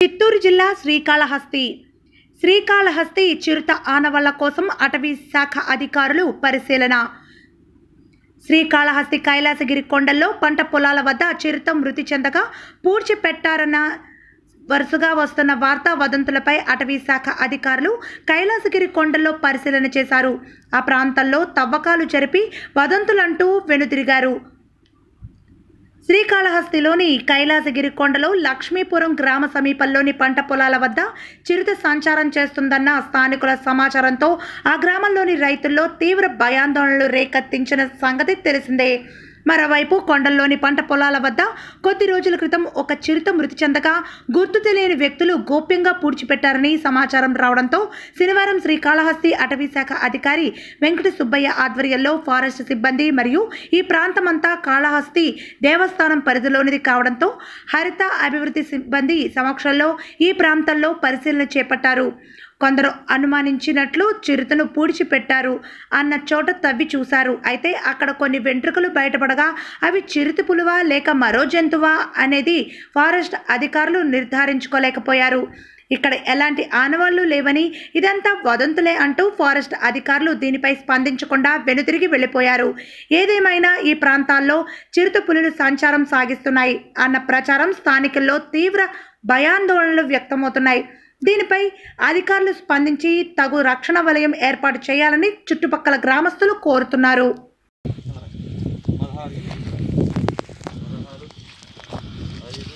చిత్తూరు జిల్లా శ్రీకాళహస్తి శ్రీకాళహస్తి చిరుత ఆనవాళ్ల కోసం అటవీ శాఖ అధికారులు పరిశీలన శ్రీకాళహస్తి కైలాసగిరి కొండల్లో పంట పొలాల వద్ద చిరుత మృతి చెందగా పూడ్చిపెట్టారన్న వరుసగా వస్తున్న వార్తా వదంతులపై అటవీ శాఖ అధికారులు కైలాసగిరి కొండల్లో పరిశీలన చేశారు ఆ ప్రాంతంలో తవ్వకాలు జరిపి వదంతులంటూ వెనుదిరిగారు శ్రీకాళహస్తిలోని కైలాసగిరి కొండలో లక్ష్మీపురం గ్రామ సమీపంలోని పంట పొలాల వద్ద చిరుత సంచారం చేస్తుందన్న స్థానికుల సమాచారంతో ఆ గ్రామంలోని రైతుల్లో తీవ్ర భయాందోళనలు రేకెత్తించిన సంగతి తెలిసిందే మరోవైపు కొండల్లోని పంట పొలాల వద్ద కొద్ది రోజుల క్రితం ఒక చిరుత మృతి చెందగా గుర్తు తెలియని వ్యక్తులు గోప్యంగా పూడ్చిపెట్టారని సమాచారం రావడంతో శనివారం శ్రీకాళహస్తి అటవీ శాఖ అధికారి వెంకట సుబ్బయ్య ఆధ్వర్యంలో ఫారెస్ట్ సిబ్బంది మరియు ఈ ప్రాంతమంతా కాళహస్తి దేవస్థానం పరిధిలోనిది కావడంతో హరిత అభివృద్ధి సిబ్బంది సమక్షంలో ఈ ప్రాంతంలో పరిశీలన చేపట్టారు కొందరు అనుమానించినట్లు చిరుతను పూడ్చిపెట్టారు అన్న చోట తవ్వి చూశారు అయితే అక్కడ కొన్ని వెంట్రుకలు బయటపడగా అవి చిరుత పులువా లేక మరో జంతువా అనేది ఫారెస్ట్ అధికారులు నిర్ధారించుకోలేకపోయారు ఇక్కడ ఎలాంటి ఆనవాళ్లు లేవని ఇదంతా వదంతులే అంటూ ఫారెస్ట్ అధికారులు దీనిపై స్పందించకుండా వెనుతిరిగి వెళ్ళిపోయారు ఏదేమైనా ఈ ప్రాంతాల్లో చిరుత పులులు సంచారం సాగిస్తున్నాయి అన్న ప్రచారం స్థానికుల్లో తీవ్ర భయాందోళనలు వ్యక్తమవుతున్నాయి దీనిపై అధికారులు స్పందించి తగు రక్షణ వలయం ఏర్పాటు చేయాలని చుట్టుపక్కల గ్రామస్తులు కోరుతున్నారు పదహారు పదహారు ఐదు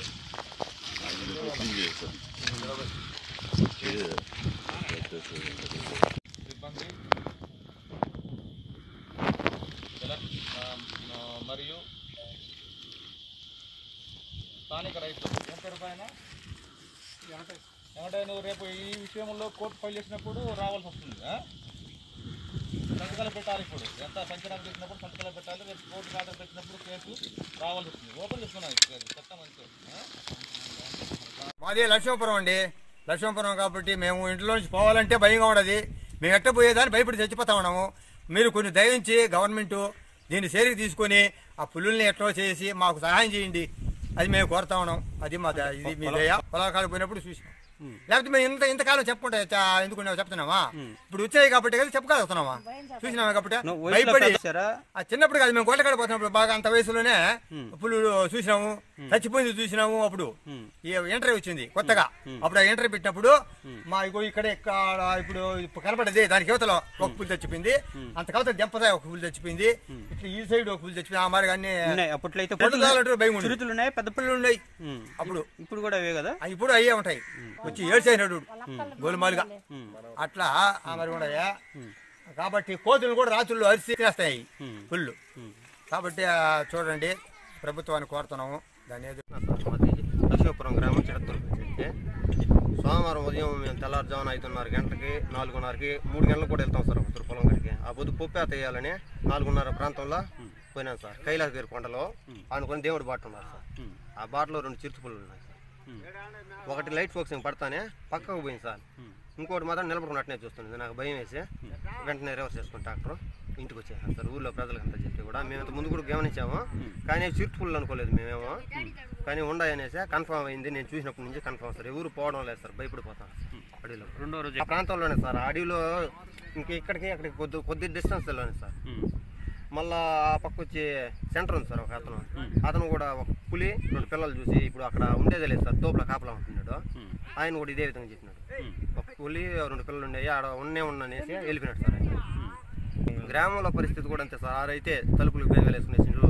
సిబ్బంది ఇలా, ఆ, ఆ, మరియు స్థానిక రైతులు ఏం పేరు పైన ఏమంటే నువ్వు రేపు ఈ విషయంలో కోర్టు ఫైల్ చేసినప్పుడు రావాల్సి వస్తుంది ఆ? సంతకాలు పెట్టాలి ఇప్పుడు ఎంత సంచలనం చేసినప్పుడు సంతకాలు పెట్టాలి రేపు కోర్టు ఆర్డర్ పెట్టినప్పుడు కేసు రావాల్సి వస్తుంది ఓపెన్ చేసుకున్నాను చెప్తాం అంతే ఆ? మాది లక్ష్మీపురం అండి లక్ష్మీపురం కాబట్టి మేము ఇంట్లో నుంచి పోవాలంటే భయంగా ఉండదు మేము ఎట్ట పోయేదాన్ని భయపడి చచ్చిపోతా ఉన్నాము మీరు కొన్ని దయించి గవర్నమెంట్ దీన్ని సేరికి తీసుకొని ఆ పుల్లుల్ని ఎట్లో చేసి మాకు సహాయం చేయండి అది మేము కోరుతా ఉన్నాం అది మా ద- ఇది మీ దయ పొలాకాలు పోయినప్పుడు చూసినాం లేకపోతే మేము ఇంత ఇంతకాలం చెప్పుకుంటే చ- ఎందుకు చెప్తున్నామా ఇప్పుడు వచ్చాయి కాబట్టి కదా చెప్పుకోగలుగుతున్నామా చూసినామా కాబట్టి నువ్వు వయసులో భయపడి పెద్దసారా? ఆ చిన్నప్పుడు కాదు మేము గొడ్లకాడ పోతున్నప్పుడు బాగా అంత వయసులోనే పుల్లు చూసినాము చచ్చిపోయింది చూసినాము అప్పుడు ఈ ఎంట్రీ వచ్చింది కొత్తగా అప్పుడు ఆ ఎంట్రీ పెట్టినప్పుడు మా ఇగో ఇక్కడ ఇక్కడ ఇప్పుడు ఇప్పుడు కనపడేది దానికి యువతలో ఒక పులి చచ్చిపోయింది అంత కవత దెంపదాయి ఒక పులి చచ్చిపోయింది ఇట్లా ఈ సైడ్ ఒక పులి చచ్చిపోయింది ఆ మరి అన్ని ఉన్నాయి అప్పట్లో అయితే రెండు కావాలంటే భయం ఉంది. చిరుతులు ఉన్నాయి పెద్ద పుల్లు ఉన్నాయి ఉమ్. అప్పుడు ఇప్పుడు కూడా అవే కదా ఆ ఇప్పుడు అయ్యే ఉంటాయి వచ్చి ఏడ్చేసినాడు గోలుమాలుగా అట్లా ఆ మరి ఉన్నాయా కాబట్టి కోతులు కూడా రాత్రులు అరిసి తినేస్తాయి పుల్లు కాబట్టి ఆ, చూడండి ప్రభుత్వాన్ని కోరుతున్నాము దాని ఏదో మాది లక్ష్మీపురం గ్రామం చిడత్తూరు నుంచి సోమవారం ఉదయం మేము తెల్లారుజామున ఐదున్నర గంటలకి నాలుగున్నరకి మూడు గంటలకు కూడా వెళ్తాం సార్ ఒకసారి పొలం గడికి ఆ పొద్దు పొప్పే తీయాలని నాలుగున్నర ప్రాంతంలో పోయినాం సార్ కైలాసగిరి కొండలో అనుకుని దేవుడి బాట ఉన్నారు సార్ ఆ బాటలో రెండు చిరుతుపులు ఉన్నాయి సార్ ఒకటి లైట్ ఫోక్సింగ్ పడతానే పక్కకు పోయింది సార్ ఇంకోటి మాత్రం నిలబడుకున్నట్టునే చూస్తుంది నాకు భయం వేసి వెంటనే రివర్స్ చేసుకుని ట్రాక్టర్ ఇంటికి వచ్చేసాను సార్ ఊళ్ళో ప్రజలకు అంతా చెప్పి కూడా మేము ఇంత ముందు కూడా గమనించాము కానీ చిరుతుపులు అనుకోలేదు మేమేమో కానీ ఉన్నాయనేసి కన్ఫర్మ్ అయింది నేను చూసినప్పటి నుంచి కన్ఫర్మ్ సార్ ఎవరు పోవడం లేదు సార్ భయపడిపోతాను అడవిలో రెండో రోజు ఆ ప్రాంతంలోనే సార్ ఆ అడవిలో ఇంక ఇక్కడికి అక్కడికి కొద్ది కొద్ది డిస్టెన్స్లోనే సార్ మళ్ళా ఆ పక్క వచ్చి సెంటర్ ఉంది సార్ ఒక అతను అతను కూడా ఒక పులి రెండు పిల్లలు చూసి ఇప్పుడు అక్కడ ఉండేదే లేదు సార్ తోపుల కాపలా ఉంటున్నాడు ఆయన కూడా ఇదే విధంగా చెప్పినాడు ఒక పులి రెండు పిల్లలు ఉండేవి ఆడ ఉన్నే ఉన్ననేసి వెళ్ళిపోయినాడు సార్ ఆయన గ్రామంలో పరిస్థితి కూడా అంతే సార్ అయితే తలుపులకు బేగాలు వేసుకునే ఇంట్లో